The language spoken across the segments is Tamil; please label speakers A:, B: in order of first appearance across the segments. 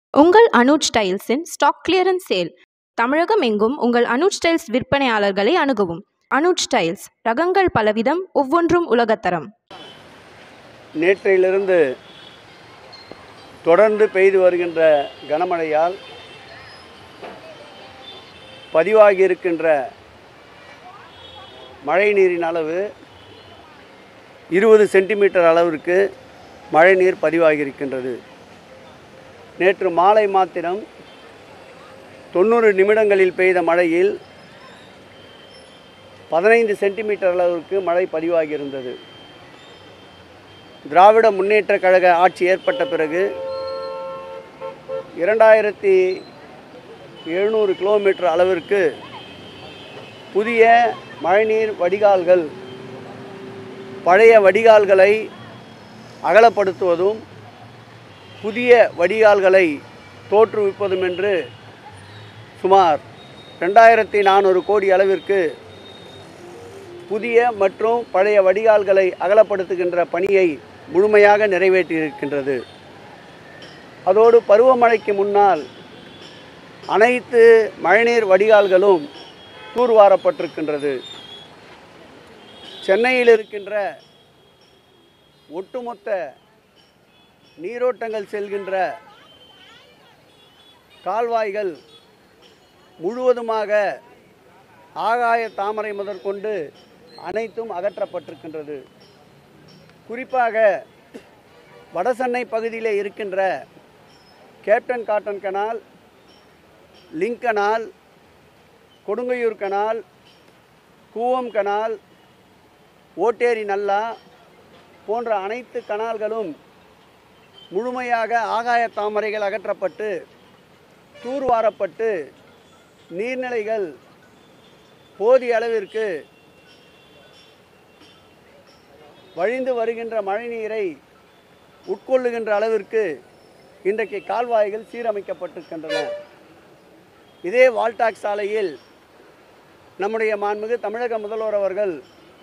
A: உங்கள் அனுஜ் ஸ்டைல்ஸின் ஸ்டாக் கிளியரன்ஸ் சேல் தமிழகம் எங்கும் உங்கள் அனுஜ் ஸ்டைல்ஸ் விற்பனையாளர்களை அணுகவும் அனுஜ் ஸ்டைல்ஸ் ரகங்கள் பலவிதம் ஒவ்வொன்றும் உலகத்தரம்
B: நேற்றையிலிருந்து தொடர்ந்து பெய்து வருகின்ற கனமழையால் பதிவாகி இருக்கின்ற மழை நீரின் அளவு இருபது சென்டிமீட்டர் அளவிற்கு மழை நீர் பதிவாகி இருக்கின்றது நேற்று மாலை மாத்திரம் தொண்ணூறு நிமிடங்களில் பெய்த மழையில் பதினைந்து சென்டிமீட்டர் அளவிற்கு மழை பதிவாகி இருந்தது திராவிட முன்னேற்ற கழக ஆட்சி ஏற்பட்ட பிறகு இரண்டாயிரத்தி எழுநூறு கிலோமீட்டர் அளவிற்கு புதிய மழைநீர் வடிகால்கள் பழைய வடிகால்களை அகலப்படுத்துவதும் புதிய வடிகால்களை தோற்றுவிப்பதும் என்று சுமார் ரெண்டாயிரத்தி நானூறு கோடி அளவிற்கு புதிய மற்றும் பழைய வடிகால்களை அகலப்படுத்துகின்ற பணியை முழுமையாக நிறைவேற்றியிருக்கின்றது அதோடு பருவமழைக்கு முன்னால் அனைத்து மழைநீர் வடிகால்களும் தூர்வாரப்பட்டிருக்கின்றது சென்னையில் இருக்கின்ற ஒட்டுமொத்த நீரோட்டங்கள் செல்கின்ற கால்வாய்கள் முழுவதுமாக ஆகாய தாமரை முதற்கொண்டு அனைத்தும் அகற்றப்பட்டிருக்கின்றது குறிப்பாக வடசென்னை பகுதியில் இருக்கின்ற captain cotton canal link canal Kodungaiyur canal Cooum canal Otteri nullah போன்ற அனைத்து கனால்களும் முழுமையாக ஆகாய தாமரைகள் அகற்றப்பட்டு தூர்வாரப்பட்டு நீர்நிலைகள் போதிய அளவிற்கு வழிந்து வருகின்ற மழைநீரை உட்கொள்ளுகின்ற அளவிற்கு இன்றைக்கு கால்வாய்கள் சீரமைக்கப்பட்டிருக்கின்றன இதே வால்டாக் சாலையில் நம்முடைய மாண்புமிகு தமிழக முதல்வர் அவர்கள்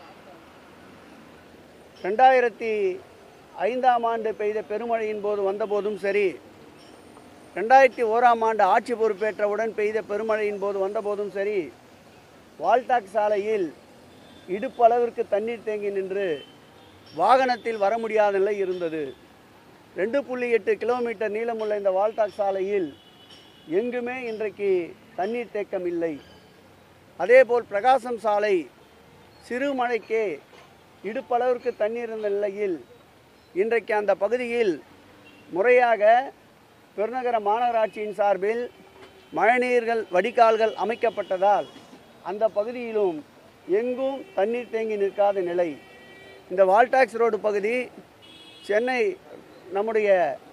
B: ரெண்டாயிரத்தி ஐந்தாம் ஆண்டு பெய்த பெருமழையின் போது வந்தபோதும் சரி ரெண்டாயிரத்தி ஓராம் ஆண்டு ஆட்சி பொறுப்பேற்றவுடன் பெய்த பெருமழையின் போது வந்தபோதும் சரி வால்டாக் சாலையில் இடுப்பு அளவிற்கு தண்ணீர் தேங்கி நின்று வாகனத்தில் வர முடியாத நிலை இருந்தது ரெண்டு புள்ளி எட்டு கிலோமீட்டர் நீளமுள்ள இந்த வால்டாக் சாலையில் எங்குமே இன்றைக்கு தண்ணீர் தேக்கம் இல்லை அதேபோல் பிரகாசம் சாலை சிறு மழைக்கே இடுப்பளவிற்கு தண்ணீர் இருந்த நிலையில் இன்றைக்கு அந்த பகுதியில் முறையாக பெருநகர மாநகராட்சியின் சார்பில் மழைநீர்கள் வடிகால்கள் அமைக்கப்பட்டதால் அந்த பகுதியிலும் எங்கும் தண்ணீர் தேங்கி நிற்காத நிலை இந்த வால்டாக்ஸ் ரோடு பகுதி சென்னை நம்முடைய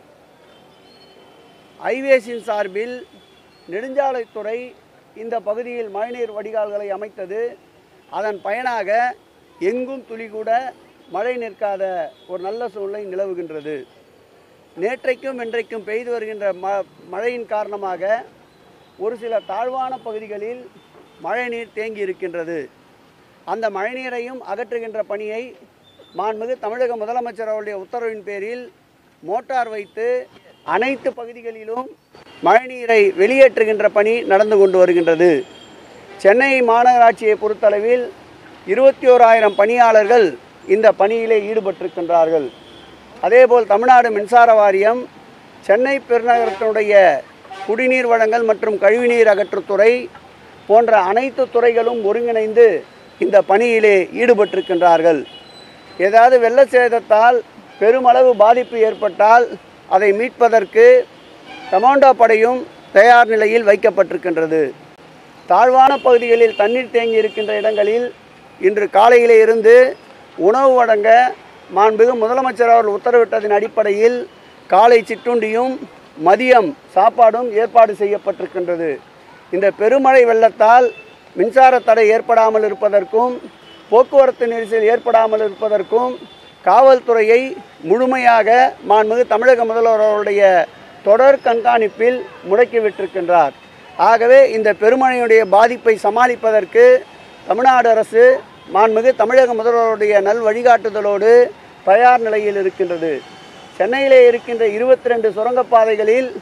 B: ஹைவேஸின் சார்பில் நெடுஞ்சாலைத்துறை இந்த பகுதியில் மழைநீர் வடிகால்களை அமைத்தது அதன் பயனாக எங்கும் துளி கூட மழை நிற்காத ஒரு நல்ல சூழ்நிலை நிலவுகின்றது நேற்றைக்கும் இன்றைக்கும் பெய்து வருகின்ற ம மழையின் காரணமாக ஒரு சில தாழ்வான பகுதிகளில் மழைநீர் தேங்கி இருக்கின்றது அந்த மழைநீரையும் அகற்றுகின்ற பணியை மாண்புமிகு தமிழக முதலமைச்சர் அவருடைய உத்தரவின் பேரில் மோட்டார் வைத்து அனைத்து பகுதிகளிலும் மழைநீரை வெளியேற்றுகின்ற பணி நடந்து கொண்டு வருகின்றது சென்னை மாநகராட்சியை பொறுத்தளவில் இருபத்தி ஓராயிரம் பணியாளர்கள் இந்த பணியிலே ஈடுபட்டிருக்கின்றார்கள் அதேபோல் தமிழ்நாடு மின்சார வாரியம் சென்னை பெருநகரத்தினுடைய குடிநீர் வழங்கல் மற்றும் கழிவுநீர் அகற்றுத்துறை போன்ற அனைத்து துறைகளும் ஒருங்கிணைந்து இந்த பணியிலே ஈடுபட்டிருக்கின்றார்கள் ஏதாவது வெள்ள சேதத்தால் பெருமளவு பாதிப்பு ஏற்பட்டால் அதை மீட்பதற்கு கமாண்டோ படையும் தயார் நிலையில் வைக்கப்பட்டிருக்கின்றது தாழ்வான பகுதிகளில் தண்ணீர் தேங்கி இருக்கின்ற இடங்களில் இன்று காலையிலே இருந்து உணவு வழங்க மாண்புமிகு முதலமைச்சர் அவர்கள் உத்தரவிட்டதின் அடிப்படையில் காலை சிற்றுண்டியும் மதியம் சாப்பாடும் ஏற்பாடு செய்யப்பட்டிருக்கின்றது இந்த பெருமழை வெள்ளத்தால் மின்சார தடை ஏற்படாமல் இருப்பதற்கும் போக்குவரத்து நெரிசல் ஏற்படாமல் இருப்பதற்கும் காவல்துறையை முழுமையாக மாண்புமிகு தமிழக முதல்வர் அவருடைய தொடர் கண்காணிப்பில் முடக்கிவிட்டிருக்கின்றார் ஆகவே இந்த பெருமழையுடைய பாதிப்பை சமாளிப்பதற்கு தமிழ்நாடு அரசு மாண்புமிகு தமிழக முதல்வருடைய நல் வழிகாட்டுதலோடு தயார் நிலையில் இருக்கின்றது சென்னையிலே இருக்கின்ற இருபத்தி ரெண்டு சுரங்கப்பாதைகளில்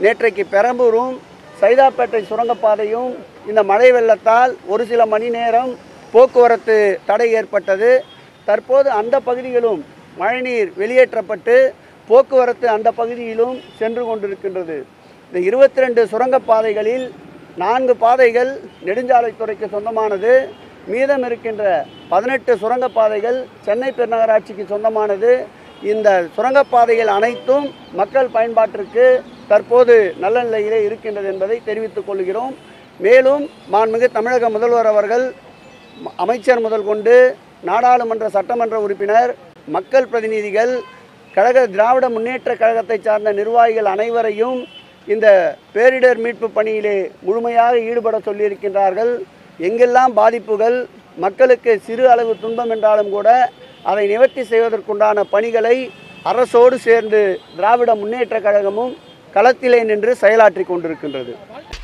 B: நேற்றைக்கு பெரம்பூரும் சைதாப்பேட்டை சுரங்கப்பாதையும் இந்த மழை வெள்ளத்தால் ஒரு சில மணி நேரம் போக்குவரத்து தடை ஏற்பட்டது தற்போது அந்த பகுதிகளும் மழைநீர் வெளியேற்றப்பட்டு போக்குவரத்து அந்த பகுதியிலும் சென்று கொண்டிருக்கின்றது இந்த இருபத்தி ரெண்டு சுரங்கப்பாதைகளில் நான்கு பாதைகள் நெடுஞ்சாலைத்துறைக்கு சொந்தமானது மீதம் இருக்கின்ற பதினெட்டு சுரங்கப்பாதைகள் சென்னை பெருநகராட்சிக்கு சொந்தமானது இந்த சுரங்கப்பாதைகள் அனைத்தும் மக்கள் பயன்பாட்டிற்கு தற்போது நல்ல நிலையிலே இருக்கின்றது என்பதை தெரிவித்துக் கொள்கிறோம் மேலும் மாண்புமிகு தமிழக முதல்வர் அவர்கள் ம- அமைச்சர் முதல் கொண்டு நாடாளுமன்ற சட்டமன்ற உறுப்பினர் மக்கள் பிரதிநிதிகள் கழக திராவிட முன்னேற்ற கழகத்தை சார்ந்த நிர்வாகிகள் அனைவரையும் இந்த பேரிடர் மீட்பு பணியிலே முழுமையாக ஈடுபட சொல்லியிருக்கின்றார்கள் எங்கெல்லாம் பாதிப்புகள் மக்களுக்கு சிறு அளவு துன்பம் என்றாலும் கூட அதை நிவர்த்தி செய்வதற்குண்டான பணிகளை அரசோடு சேர்ந்து திராவிட முன்னேற்ற கழகமும் களத்திலே நின்று செயலாற்றி கொண்டிருக்கின்றது